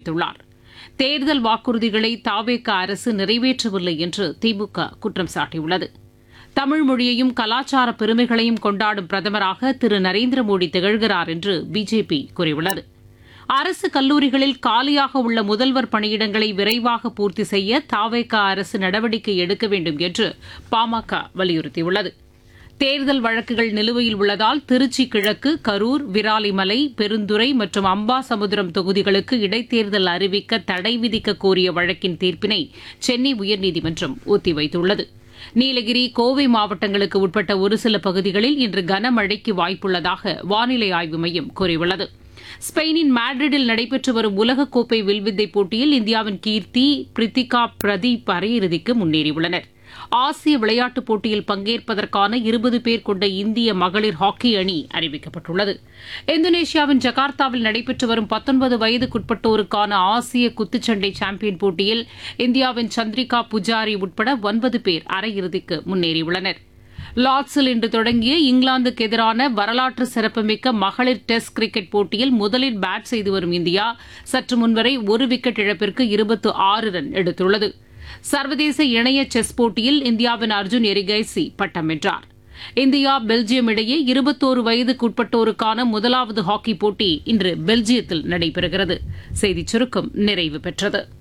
தெரிவித்துள்ளார் தேர்தல் வாக்குறுதிகளை தாவேக அரசு நிறைவேற்றவில்லை என்று திமுக குற்றம் சாட்டியுள்ளது தமிழ் மொழியையும் கலாச்சார பெருமைகளையும் கொண்டாடும் பிரதமராக திரு நரேந்திர மோடி திகழ்கிறார் என்று பிஜேபி கூறியுள்ளது அரசு கல்லூரிகளில் காலியாக உள்ள முதல்வர் பணியிடங்களை விரைவாக பூர்த்தி செய்ய தாவேக அரசு நடவடிக்கை எடுக்க வேண்டும் என்று பாமக வலியுறுத்தியுள்ளது தேர்தல் வழக்குகள் நிலுவையில் உள்ளதால் திருச்சி கிழக்கு கரூர் விராலிமலை பெருந்துறை மற்றும் அம்பாசமுத்திரம் தொகுதிகளுக்கு இடைத்தேர்தல் அறிவிக்க தடை விதிக்க கோரிய வழக்கின் தீர்ப்பினை சென்னை உயர்நீதிமன்றம் ஒத்திவைத்துள்ளது நீலகிரி கோவை மாவட்டங்களுக்கு உட்பட்ட ஒரு சில பகுதிகளில் இன்று கனமழைக்கு வாய்ப்புள்ளதாக வானிலை ஆய்வு மையம் கூறியுள்ளது ஸ்பெயினின் மேட்ரிடில் நடைபெற்று வரும் உலகக்கோப்பை வில்வித்தை போட்டியில் இந்தியாவின் கீர்த்தி பிரித்திகா பிரதீப் அரையிறுதிக்கு முன்னேறியுள்ளனர் ஆசிய விளையாட்டுப் போட்டியில் பங்கேற்பதற்கான இருபது பேர் கொண்ட இந்திய மகளிர் ஹாக்கி அணி அறிவிக்கப்பட்டுள்ளது இந்தோனேஷியாவின் ஜகார்த்தாவில் நடைபெற்று வரும் பத்தொன்பது வயதுக்குட்பட்டோருக்கான ஆசிய குத்துச்சண்டை சாம்பியன் போட்டியில் இந்தியாவின் சந்திரிகா புஜாரி உட்பட ஒன்பது பேர் அரையிறுதிக்கு முன்னேறியுள்ளனர் லார்ட்ஸில் இன்று தொடங்கிய இங்கிலாந்துக்கு எதிரான வரலாற்று சிறப்புமிக்க மகளிர் டெஸ்ட் கிரிக்கெட் போட்டியில் முதலில் பேட் செய்து வரும் இந்தியா சற்று முன்வரை ஒரு விக்கெட் இழப்பிற்கு இருபத்து ஆறு ரன் எடுத்துள்ளது சர்வதேச இணைய செஸ் போட்டியில் இந்தியாவின் அர்ஜுன் எரிகைசி பட்டம் வென்றார் இந்தியா பெல்ஜியம் இடையே இருபத்தோரு வயதுக்குட்பட்டோருக்கான முதலாவது ஹாக்கி போட்டி இன்று பெல்ஜியத்தில் நடைபெறுகிறது செய்திச் சுருக்கம் நிறைவு பெற்றது